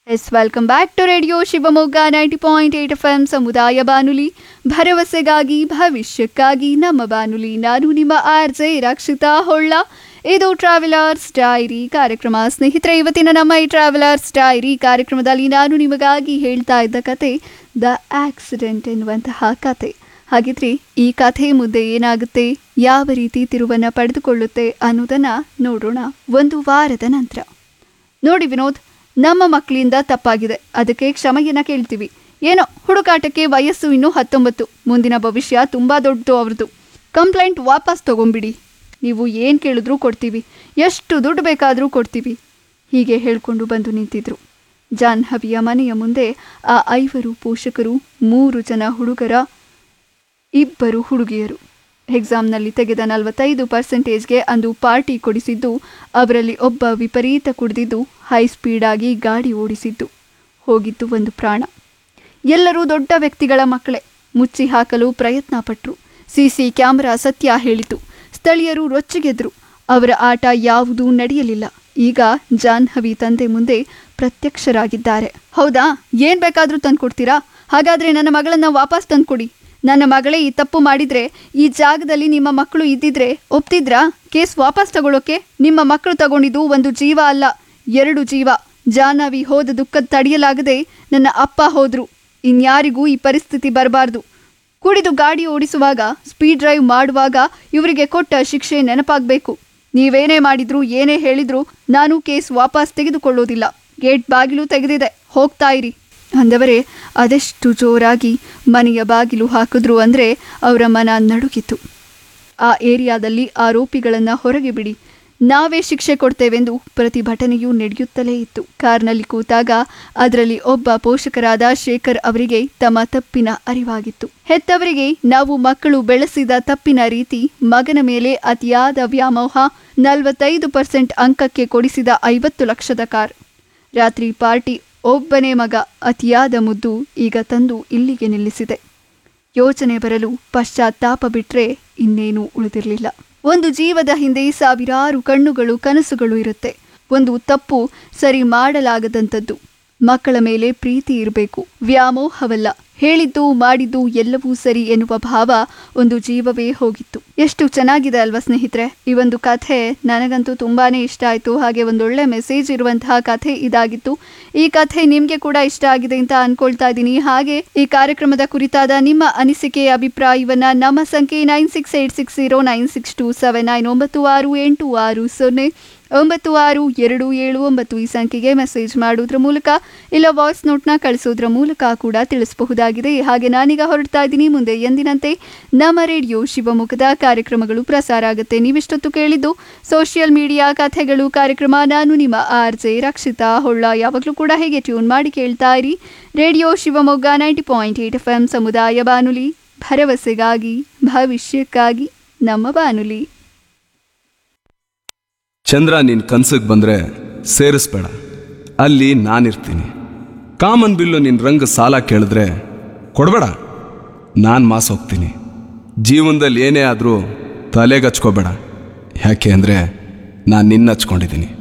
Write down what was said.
S welcome back to radio Shivamogga ninety point eight F M ಸಮುದಾಯ ಬಾನುಲಿ ಭರವಸೆಗಾಗಿ ಭವಿಷ್ಯಕ್ಕಾಗಿ ನಮ್ಮ ಬಾನುಲಿ ನಾನು ನಿಮ್ಮ ಆರ್ ಜೆ ರಕ್ಷಿತಾ ಹೊಳ್ಳ ಇದು ಟ್ರಾವೆಲರ್ಸ್ ಡೈರಿ ಕಾರ್ಯಕ್ರಮ ಸ್ನೇಹಿತರೆ ಇವತ್ತಿನ ನಮ್ಮ ಈ ಟ್ರಾವೆಲರ್ಸ್ ಡೈರಿ ಕಾರ್ಯಕ್ರಮದಲ್ಲಿ ನಾನು ನಿಮಗಾಗಿ ಹೇಳ್ತಾ ಇದ್ದ ಕತೆ ದ ಆಕ್ಸಿಡೆಂಟ್ ಎನ್ನುವಂತಹ ಕತೆ ಹಾಗಿದ್ರೆ ಈ ಕಥೆ ಮುಂದೆ ಏನಾಗುತ್ತೆ ಯಾವ ರೀತಿ ತಿರುವನ್ನ ಪಡೆದುಕೊಳ್ಳುತ್ತೆ ಅನ್ನೋದನ್ನ ನೋಡೋಣ ಒಂದು ವಾರದ ನಂತರ ನೋಡಿ ವಿನೋದ್ ನಮ್ಮ ಮಕ್ಕಳಿಂದ ತಪ್ಪಾಗಿದೆ ಅದಕ್ಕೆ ಕ್ಷಮೆಯನ್ನ ಕೇಳ್ತೀವಿ ಏನೋ ಹುಡುಕಾಟಕ್ಕೆ ವಯಸ್ಸು ಇನ್ನೂ ಹತ್ತೊಂಬತ್ತು ಮುಂದಿನ ಭವಿಷ್ಯ ತುಂಬಾ ದೊಡ್ಡದು ಅವ್ರದ್ದು ಕಂಪ್ಲೇಂಟ್ ವಾಪಸ್ ತಗೊಂಬಿಡಿ ನೀವು ಏನು ಕೇಳಿದ್ರೂ ಕೊಡ್ತೀವಿ ಎಷ್ಟು ದುಡ್ಡು ಬೇಕಾದರೂ ಕೊಡ್ತೀವಿ ಹೀಗೆ ಹೇಳ್ಕೊಂಡು ಬಂದು ನಿಂತಿದ್ರು ಜಾಹ್ನವಿಯ ಮನೆಯ ಮುಂದೆ ಆ ಐವರು ಪೋಷಕರು ಮೂರು ಜನ ಹುಡುಗರ ಇಬ್ಬರು ಹುಡುಗಿಯರು ಎಕ್ಸಾಮ್ನಲ್ಲಿ ತೆಗೆದ ನಲವತ್ತೈದು ಪರ್ಸೆಂಟೇಜ್ಗೆ ಅಂದು ಪಾರ್ಟಿ ಕೊಡಿಸಿದ್ದು ಅವರಲ್ಲಿ ಒಬ್ಬ ವಿಪರೀತ ಕುಡಿದಿದ್ದು ಹೈ ಸ್ಪೀಡಾಗಿ ಗಾಡಿ ಓಡಿಸಿದ್ದು ಹೋಗಿದ್ದು ಒಂದು ಪ್ರಾಣ ಎಲ್ಲರೂ ದೊಡ್ಡ ವ್ಯಕ್ತಿಗಳ ಮಕ್ಕಳೇ ಮುಚ್ಚಿ ಹಾಕಲು ಪ್ರಯತ್ನ ಪಟ್ರು ಸಿಸಿ ಕ್ಯಾಮೆರಾ ಸತ್ಯ ಹೇಳಿತು ಸ್ಥಳೀಯರು ರೊಚ್ಚಿಗೆದ್ರು ಅವರ ಆಟ ಯಾವುದೂ ನಡೆಯಲಿಲ್ಲ ಈಗ ಜಾಹ್ನವಿ ತಂದೆ ಮುಂದೆ ಪ್ರತ್ಯಕ್ಷರಾಗಿದ್ದಾರೆ ಹೌದಾ ಏನ್ ಬೇಕಾದ್ರೂ ತಂದ್ಕೊಡ್ತೀರಾ ಹಾಗಾದ್ರೆ ನನ್ನ ಮಗಳನ್ನ ವಾಪಸ್ ತಂದ್ಕೊಡಿ ನನ್ನ ಮಗಳೇ ಈ ತಪ್ಪು ಮಾಡಿದ್ರೆ ಈ ಜಾಗದಲ್ಲಿ ನಿಮ್ಮ ಮಕ್ಕಳು ಇದ್ದಿದ್ರೆ ಒಪ್ತಿದ್ರಾ ಕೇಸ್ ವಾಪಸ್ ತಗೊಳ್ಳೋಕೆ ನಿಮ್ಮ ಮಕ್ಕಳು ತಗೊಂಡಿದ್ದು ಒಂದು ಜೀವ ಅಲ್ಲ ಎರಡು ಜೀವ ಜಾಹ್ನವಿ ಹೋದ ದುಃಖ ತಡೆಯಲಾಗದೆ ನನ್ನ ಅಪ್ಪ ಹೋದ್ರು ಇನ್ಯಾರಿಗೂ ಈ ಪರಿಸ್ಥಿತಿ ಬರಬಾರ್ದು ಕುಡಿದು ಗಾಡಿ ಓಡಿಸುವಾಗ ಸ್ಪೀಡ್ ಡ್ರೈವ್ ಮಾಡುವಾಗ ಇವರಿಗೆ ಕೊಟ್ಟ ಶಿಕ್ಷೆ ನೆನಪಾಗಬೇಕು ನೀವೇನೇ ಮಾಡಿದ್ರು ಏನೇ ಹೇಳಿದ್ರು ನಾನು ಕೇಸ್ ವಾಪಸ್ ತೆಗೆದುಕೊಳ್ಳೋದಿಲ್ಲ ಗೇಟ್ ಬಾಗಿಲು ತೆಗೆದಿದೆ ಹೋಗ್ತಾ ಇರಿ ಅಂದವರೇ ಅದೆಷ್ಟು ಜೋರಾಗಿ ಮನೆಯ ಬಾಗಿಲು ಹಾಕಿದ್ರು ಅಂದರೆ ಅವರ ಮನ ನಡುಗಿತು ಆ ಏರಿಯಾದಲ್ಲಿ ಆರೋಪಿಗಳನ್ನು ಹೊರಗೆ ಬಿಡಿ ನಾವೇ ಶಿಕ್ಷೆ ಕೊಡ್ತೇವೆಂದು ಪ್ರತಿಭಟನೆಯೂ ನಡೆಯುತ್ತಲೇ ಇತ್ತು ಕಾರ್ನಲ್ಲಿ ಕೂತಾಗ ಅದರಲ್ಲಿ ಒಬ್ಬ ಪೋಷಕರಾದ ಶೇಖರ್ ಅವರಿಗೆ ತಮ್ಮ ತಪ್ಪಿನ ಅರಿವಾಗಿತ್ತು ಹೆತ್ತವರಿಗೆ ನಾವು ಮಕ್ಕಳು ಬೆಳೆಸಿದ ತಪ್ಪಿನ ರೀತಿ ಮಗನ ಮೇಲೆ ಅತಿಯಾದ ವ್ಯಾಮೋಹ ನಲವತ್ತೈದು ಪರ್ಸೆಂಟ್ ಅಂಕಕ್ಕೆ ಕೊಡಿಸಿದ ಐವತ್ತು ಲಕ್ಷದ ಕಾರ್ ರಾತ್ರಿ ಪಾರ್ಟಿ ಒಬ್ಬನೇ ಮಗ ಅತಿಯಾದ ಮುದ್ದು ಈಗ ತಂದು ಇಲ್ಲಿಗೆ ನಿಲ್ಲಿಸಿದೆ ಯೋಚನೆ ಬರಲು ಪಶ್ಚಾತ್ತಾಪ ಬಿಟ್ರೆ ಇನ್ನೇನೂ ಉಳಿದಿರಲಿಲ್ಲ ಒಂದು ಜೀವದ ಹಿಂದೆ ಸಾವಿರಾರು ಕಣ್ಣುಗಳು ಕನಸುಗಳು ಇರುತ್ತೆ ಒಂದು ತಪ್ಪು ಸರಿ ಮಾಡಲಾಗದಂಥದ್ದು ಮಕ್ಕಳ ಮೇಲೆ ಪ್ರೀತಿ ಇರಬೇಕು ವ್ಯಾಮೋಹವಲ್ಲ ಹೇಳಿದ್ದು ಮಾಡಿದ್ದು ಎಲ್ಲವೂ ಸರಿ ಎನ್ನುವ ಭಾವ ಒಂದು ಜೀವವೇ ಹೋಗಿತ್ತು ಎಷ್ಟು ಚೆನ್ನಾಗಿದೆ ಅಲ್ವಾ ಸ್ನೇಹಿತರೆ ಈ ಒಂದು ಕಥೆ ನನಗಂತೂ ತುಂಬಾನೇ ಇಷ್ಟ ಆಯಿತು ಹಾಗೆ ಒಂದೊಳ್ಳೆ ಮೆಸೇಜ್ ಇರುವಂತಹ ಕಥೆ ಇದಾಗಿತ್ತು ಈ ಕಥೆ ನಿಮಗೆ ಕೂಡ ಇಷ್ಟ ಆಗಿದೆ ಅಂತ ಅನ್ಕೊಳ್ತಾ ಇದ್ದೀನಿ ಹಾಗೆ ಈ ಕಾರ್ಯಕ್ರಮದ ಕುರಿತಾದ ನಿಮ್ಮ ಅನಿಸಿಕೆ ಅಭಿಪ್ರಾಯವನ್ನ ನಮ್ಮ ಸಂಖ್ಯೆ nine six eight six zero nine six two seven nine ಒಂಬತ್ತು ಆರು ಎಂಟು ಆರು ಸೊನ್ನೆ ಒಂಬತ್ತು ಆರು ಎರಡು ಏಳು ಒಂಬತ್ತು ಈ ಸಂಖ್ಯೆಗೆ ಮೆಸೇಜ್ ಮಾಡೋದ್ರ ಮೂಲಕ ಇಲ್ಲ ವಾಯ್ಸ್ ನೋಟ್ನ ಕಳಿಸೋದ್ರ ಮೂಲಕ ಕೂಡ ತಿಳಿಸಬಹುದಾಗಿದೆ ಹಾಗೆ ನಾನೀಗ ಹೊರಡ್ತಾ ಇದ್ದೀನಿ ಮುಂದೆ ಎಂದಿನಂತೆ ನಮ್ಮ ರೇಡಿಯೋ ಶಿವಮೊಗ್ಗದ ಕಾರ್ಯಕ್ರಮಗಳು ಪ್ರಸಾರ ಆಗುತ್ತೆ ನೀವಿಷ್ಟೊತ್ತು ಕೇಳಿದ್ದು ಸೋಷಿಯಲ್ ಮೀಡಿಯಾ ಕಥೆಗಳು ಕಾರ್ಯಕ್ರಮ ನಾನು ನಿಮ್ಮ ಆರ್ ಜೆ ರಕ್ಷಿತಾ ಹೊಳ್ಳ ಯಾವಾಗಲೂ ಕೂಡ ಹೇಗೆ ಟ್ಯೂನ್ ಮಾಡಿ ಕೇಳ್ತಾ ಇರಿ radio Shivamogga ninety point eight F M ಸಮುದಾಯ ಬಾನುಲಿ ಭರವಸೆಗಾಗಿ ಭವಿಷ್ಯಕ್ಕಾಗಿ ನಮ್ಮ ಬಾನುಲಿ ಚಂದ್ರ ನಿನ್ ಕನ್ಸಕ್ ಬಂದ್ರೆ ಸೇರಿಸ್ಬೇಡ ಅಲ್ಲಿ ನಾನಿರ್ತೀನಿ ಕಾಮನ್ ಬಿಲ್ಲು ನಿನ್ ರಂಗ ಸಾಲ ಕೇಳಿದ್ರೆ ಕೊಡ್ಬೇಡ ನಾನು ಮಾಸ್ ಹೋಗ್ತೀನಿ ಜೀವನದಲ್ಲಿ ಏನೇ ಆದರೂ ತಲೆಗಚ್ಕೋಬೇಡ ಯಾಕೆ ಅಂದರೆ ನಾನು ನಿನ್ನ ಹಚ್ಕೊಂಡಿದ್ದೀನಿ